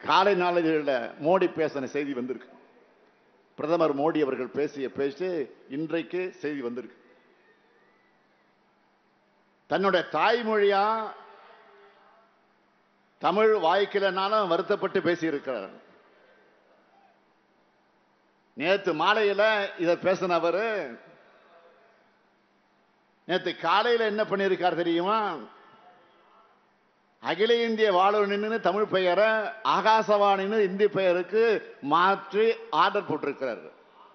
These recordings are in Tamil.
காலை நாளிதழில் மோடி பேசின செய்தி வந்திருக்கு பிரதமர் மோடி அவர்கள் பேசிய பேச்சு இன்றைக்கு செய்தி வந்திருக்கு தன்னுடைய தாய்மொழியா தமிழ் வாய்க்கலனாலும் வருத்தப்பட்டு பேசியிருக்கிறார் நேத்து மாலையில இத பேசினவர் நேத்து காலையில என்ன பண்ணியிருக்கார் தெரியுமா அகில இந்திய வானொலின்னு தமிழ் பெயரை ஆகாசவாணின்னு இந்தி பெயருக்கு மாற்றி ஆர்டர் போட்டிருக்கிறார்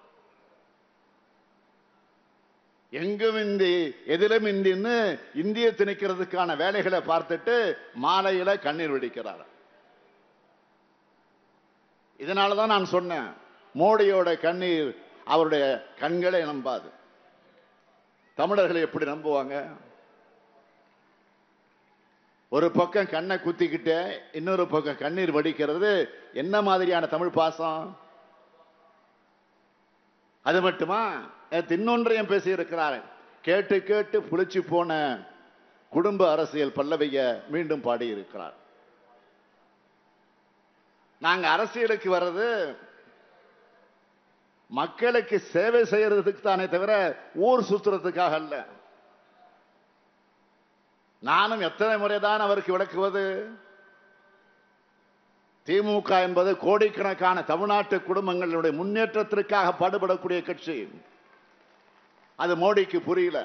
எங்கும் இந்தி எதிலும் இந்தின்னு இந்திய திணிக்கிறதுக்கான வேலைகளை பார்த்துட்டு மாலையில கண்ணீர் வெடிக்கிறார் இதனாலதான் நான் சொன்னேன் மோடியோட கண்ணீர் அவருடைய கண்களை நம்பாது தமிழர்களை எப்படி நம்புவாங்க ஒரு பக்கம் கண்ணை குத்திக்கிட்டு இன்னொரு பக்கம் கண்ணீர் வடிக்கிறது என்ன மாதிரியான தமிழ் பாசம் அது மட்டுமா நேத்து இன்னொன்றையும் பேசியிருக்கிறார் கேட்டு கேட்டு புளிச்சு போன குடும்ப அரசியல் பல்லவிய மீண்டும் பாடியிருக்கிறார் நாங்க அரசியலுக்கு வர்றது மக்களுக்கு சேவை செய்யறதுக்கு தானே தவிர ஊர் சுத்துறதுக்காக அல்ல நானும் எத்தனை முறைதான் அவருக்கு விளக்குவது திமுக என்பது கோடிக்கணக்கான தமிழ்நாட்டு குடும்பங்களுடைய முன்னேற்றத்திற்காக பாடுபடக்கூடிய கட்சி அது மோடிக்கு புரியல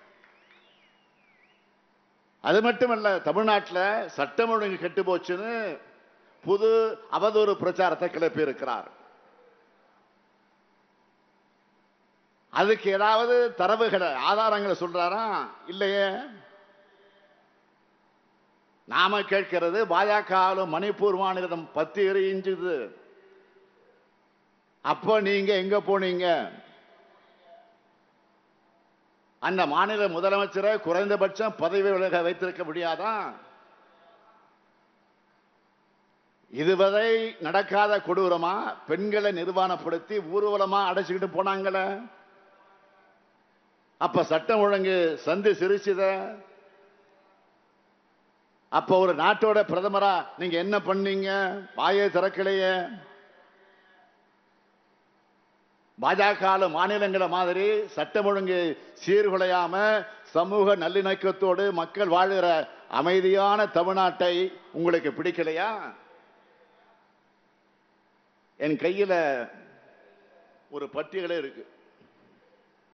அது மட்டுமல்ல தமிழ்நாட்டில் சட்டம் ஒழுங்கு கெட்டு போச்சுன்னு புது அவதூறு பிரச்சாரத்தை கிளப்பி இருக்கிறார் அதுக்கு ஏதாவது தரவுகளை ஆதாரங்களை சொல்றாரா இல்லையே நாம கேட்கிறது பாஜக மணிப்பூர் மாநிலம் பத்து எரிஞ்சுது அப்போ நீங்க எங்க போனீங்க அந்த மாநில முதலமைச்சரை குறைந்தபட்சம் பதவி விலக வைத்திருக்க முடியாதா இதுவரை நடக்காத கொடூரமா பெண்களை நிர்வாணப்படுத்தி ஊர்வலமா அடைச்சுக்கிட்டு போனாங்களே அப்ப சட்டம் ஒழுங்கு சந்தி சிரிச்சுத அப்ப ஒரு நாட்டோட பிரதமரா நீங்க என்ன பண்ணீங்க வாயை திறக்கலையே பாஜக மாநிலங்களை மாதிரி சட்டம் ஒழுங்கு சீர்குலையாம சமூக நல்லிணக்கத்தோடு மக்கள் வாழுகிற அமைதியான தமிழ்நாட்டை உங்களுக்கு பிடிக்கலையா என் கையில ஒரு பட்டியலே இருக்கு